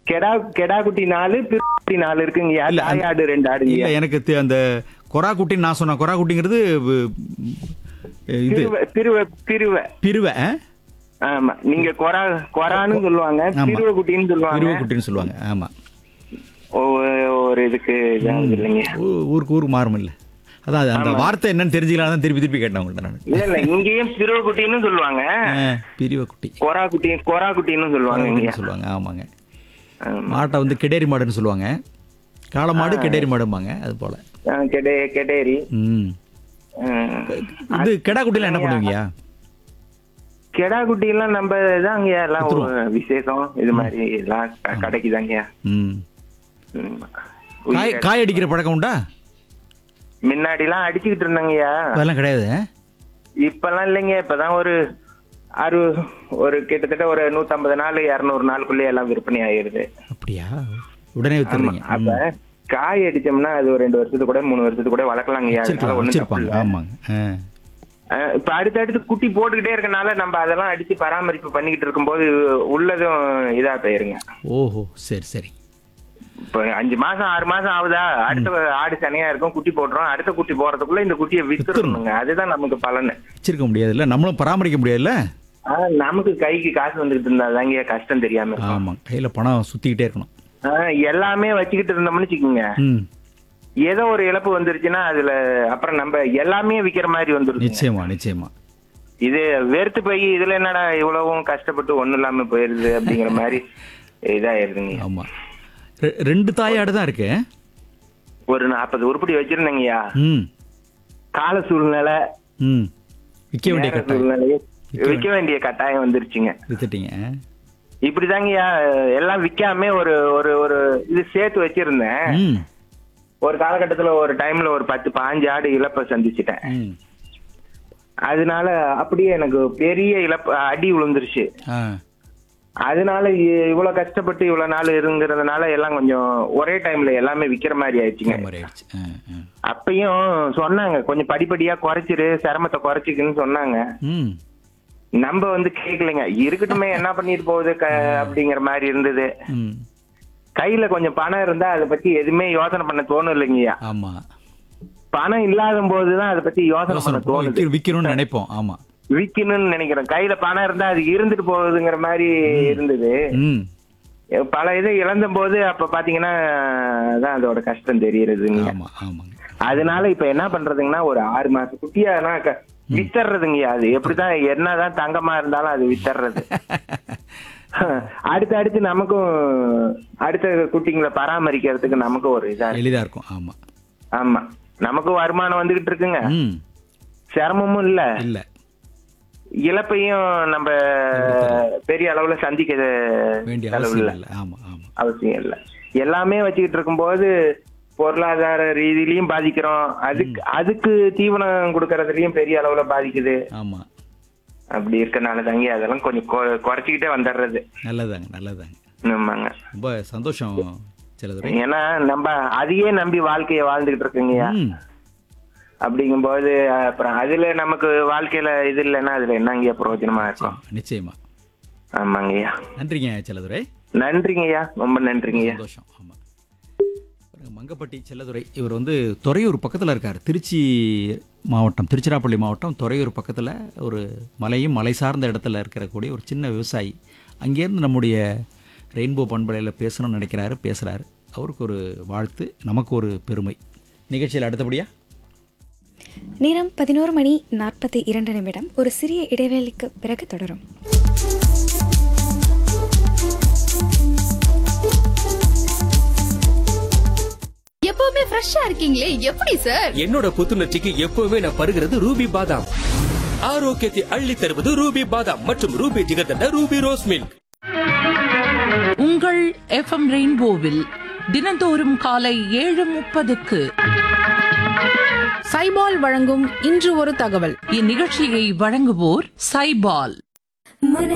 கெடா கெடா குட்டி நாலு பிறகுட்டி நாலு இருக்குங்கய்யா இல்ல, அந்த- தாயாடு ரெண்டு இல்ல ஆடுங்கய்யா எனக்கு தெ- அந்த கொரா குட்டின்னு நான் சொன்னேன் கொரா குட்டிங்கிறது வ- இது திருவ திருவ திருவ பிரிவை ஆ? ஆமா நீங்க கொரா கொரான்னு சொல்லுவாங்க ஆமா. திருவ குட்டின்னு சொல்லுவாங்க பிரிவு குட்டின்னு சொல்லுவாங்க ஆமா ஒவ்வொரு- ஒரு இதுக்கு இதாகுது இல்லைங்க ஊ- ஊருக்கு ஊருக்கு மாறும் இல்ல அதான் அது அந்த வார்த்தை என்னன்னு தெரிஞ்சுக்கலாம் தான் திருப்பி திருப்பி கேட்டேன் உங்கள்ட்ட நான் இல்ல இல்ல இங்கேயும் திருவ குட்டின்னு சொல்லுவாங்க பிரிவை குட்டி கொரா குட்டி கொரா குட்டின்னு சொல்லுவாங்க இங்க குட்டின்னு சொல்லுவாங்க ஆமாங்க மாட்டை வந்து கெடேரி மாடுன்னு சொல்லுவாங்க காளை மாடு கெடேரி மாடும்பாங்க அது போல கெடே கெடேரி ம் ஆஹ், இது கெடா குட்டிலாம் என்ன பண்ணுவீங்கயா கெடா குட்டி எல்லாம் நம்ம தாங்கய்யா எல்லாம் ஒரு விசேஷம் இது மாதிரி எல்லாம் க- கிடைக்குதாங்கய்யா ம் ம். காய் காய் அடிக்கிற பழக்கம் உண்டா முன்னாடி எல்லாம் அடிச்சுக்கிட்டு இருந்தாங்கய்யா அதெல்லாம் கிடையாது இப்பெல்லாம் இல்லைங்க இப்பதான் ஒரு அறு ஒரு கிட்டத்தட்ட ஒரு நூத்தம்பது நாள் இருநூறு நாளுக்குள்ளே எல்லாம் விற்பனை ஆயிருது அப்படியா உடனே வித்துறீங்க அப்ப காய் அடிச்சோம்னா அது ஒரு ரெண்டு வருஷத்துக்கு கூட மூணு வருஷத்துக்கு கூட வளர்க்கலாங்கய்யா அதனால வச்சிருப்பாங்க ஒண்ணும் தப்பு வச்சிருப்பாங்க இல்ல. ஆமாங்க ஆ. அஹ் இப்ப அடுத்தடுத்து குட்டி போட்டுக்கிட்டே இருக்கனால நம்ம அதெல்லாம் அடிச்சு பராமரிப்பு பண்ணிக்கிட்டு இருக்கும்போது உள்ளதும் இதா போயிருங்க ஓஹோ சரி சரி இப்ப அஞ்சு மாசம் ஆறு மாசம் ஆகுதா அடுத்த ஆடு சனையா இருக்கும் குட்டி போட்டுரும் அடுத்த குட்டி போறதுக்குள்ள இந்த குட்டியை வித்துறணுங்க அதுதான் நமக்கு பலன் வச்சிருக்க முடியாதுல்ல நம்மளும் பராமரிக்க முடியாதுல்ல ஆனா நமக்கு கைக்கு காசு வந்துகிட்டு இருந்தா தாங்க கஷ்டம் தெரியாம இருக்கும். ஆமாம் கையில பணம் சுத்திக்கிட்டே இருக்கணும் ஆஹ் எல்லாமே வச்சுக்கிட்டு இருந்தோம்னு வச்சுக்கோங்க ம் ஏதோ ஒரு இழப்பு வந்துருச்சுன்னா அதுல அப்புறம் நம்ம எல்லாமே விக்கிற மாதிரி வந்துருச்சு நிச்சயமா நிச்சயமா இது வெறுத்து போய் இதுல என்னடா இவ்வளவும் கஷ்டப்பட்டு ஒண்ணும் இல்லாம போயிருது அப்படிங்கிற மாதிரி இதாயிருதுங்க ஆமா ரெ- ரெண்டு தாயாடு தான் இருக்கு ஒரு நாற்பது உருப்படி வச்சிருந்தேங்கய்யா ம் கால சூழ்நிலை ம் விற்க வேண்டிய நேர கட்டாயம் சூழ்நிலையை விற்க வேண்டிய கட்டாயம் வந்துருச்சுங்க வித்துட்டீங்க இப்படிதாங்கய்யா எல்லாம் விக்காம ஒரு ஒரு ஒரு இது சேர்த்து வச்சிருந்தேன் ம் ஒரு காலகட்டத்துல ஒரு டைம்ல ஒரு பத்து பாஞ்சு ஆடு இழப்ப சந்திச்சிட்டேன் ம் அதனால அப்படியே எனக்கு பெரிய இழப்பு அடி விழுந்துருச்சு ஆ அதனால இ- இவ்வளவு கஷ்டப்பட்டு இவ்வளவு நாள் இருங்கிறதுனால எல்லாம் கொஞ்சம் ஒரே டைம்ல எல்லாமே விக்கிற மாதிரி ஆயிடுச்சுங்க இந்த மாதிரி ஆயிடுச்சு ஆ, ஆ. அப்பயும் சொன்னாங்க கொஞ்சம் படிப்படியா குறைச்சிரு சிரமத்தை குறைச்சிக்குன்னு சொன்னாங்க ம் நம்ம வந்து கேட்கலைங்க இருக்கட்டுமே என்ன பண்ணிட்டு போகுது க- அப்படிங்கிற மாதிரி இருந்தது ம் கையில கொஞ்சம் பணம் இருந்தா அதை பத்தி எதுவுமே யோசனை பண்ண தோணும் இல்லைங்கய்யா ஆமா பணம் இல்லாத போதுதான் அதை பத்தி யோசனை பண்ண யோசனை தோணுது விக்க- விக்கணும்னு நினைப்போம் ஆமா விக்கணும்னு நினைக்கிறேன் கையில பணம் இருந்தா அது இருந்துட்டு போகுதுங்கிற மாதிரி இருந்தது ம் பல இதை இழந்த போது அப்ப பாத்தீங்கன்னா தான் அதோட கஷ்டம் தெரியுறதுங்க ஆமா ஆமாங்க அதனால இப்ப என்ன பண்றதுங்கன்னா ஒரு ஆறு மாசம் குட்டியா க- வித்தர்றதுங்கய்யா அது எப்படிதான் என்னதான் தங்கமா இருந்தாலும் அது வித்தர்றது அடுத்து அடுத்து நமக்கும் அடுத்த குட்டிங்களை பராமரிக்கிறதுக்கு நமக்கும் ஒரு இதா இருக்கு. எளிதா இருக்கும் ஆமா ஆமா நமக்கும் வருமானம் வந்துகிட்டு இருக்குங்க ம் சிரமமும் இல்ல இல்ல இழப்பையும் நம்ம பெரிய அளவுல சந்திக்க வேண்டிய செலவு அவசியம் இல்ல இல்லை ஆமா ஆமா அவசியம் இல்ல எல்லாமே வச்சுக்கிட்டு இருக்கும்போது பொருளாதார ரீதியிலையும் பாதிக்கிறோம் அதுக்கு அதுக்கு தீவனம் கொடுக்கறதுலயும் பெரிய அளவுல பாதிக்குது ஆமா அப்படி இருக்கனால தாங்க அதெல்லாம் கொஞ்சம் கொ- குறைச்சிக்கிட்டே வந்துடுறது நல்லதாங்க நல்லதாங்க ஆமாங்க ரொம்ப சந்தோஷம் சிலதுரை ஏன்னா நம்ம அதையே நம்பி வாழ்க்கைய வாழ்ந்துகிட்டு இருக்குங்கய்யா ம் அப்படிங்கும்போது அப்புறம் அதுல நமக்கு வாழ்க்கையில இது இல்லைன்னா அதுல என்னங்கய்யா பிரயோஜனமா இருக்கும் நிச்சயமா ஆமாங்கய்யா நன்றிங்க செல்லதுரை நன்றிங்கய்யா ரொம்ப நன்றிங்கய்யா சந்தோஷம் ஆமா பாருங்க, மங்கப்பட்டி செல்லதுரை இவர் வந்து துறையூர் பக்கத்தில் இருக்கார் திருச்சி மாவட்டம் திருச்சிராப்பள்ளி மாவட்டம் துறையூர் பக்கத்தில் ஒரு மலையும் மலை சார்ந்த இடத்துல இருக்கக்கூடிய ஒரு சின்ன விவசாயி அங்கேருந்து நம்முடைய ரெயின்போ பண்பலையில் பேசணும்னு நினைக்கிறாரு பேசுகிறாரு அவருக்கு ஒரு வாழ்த்து நமக்கு ஒரு பெருமை நிகழ்ச்சியில் அடுத்தபடியா நேரம் பதினோரு மணி நாற்பத்தி இரண்டு நிமிடம் ஒரு சிறிய இடைவேளைக்கு பிறகு தொடரும் எப்பவுமே ஃப்ரெஷ்ஷா இருக்கீங்களே எப்படி சார் என்னோட புத்துணர்ச்சிக்கு எப்பவுமே நான் பருகிறது ரூபி பாதாம் ஆரோக்கியத்தை அள்ளி தருவது ரூபி பாதாம் மற்றும் Ruby jigarthanda Ruby rose milk உங்கள் எஃப்எம் ரெயின்போவில் தினந்தோறும் காலை ஏழு முப்பதுக்கு சைபால் வழங்கும் இன்று ஒரு தகவல் இந்நிகழ்ச்சியை வழங்குவோர் சைபால்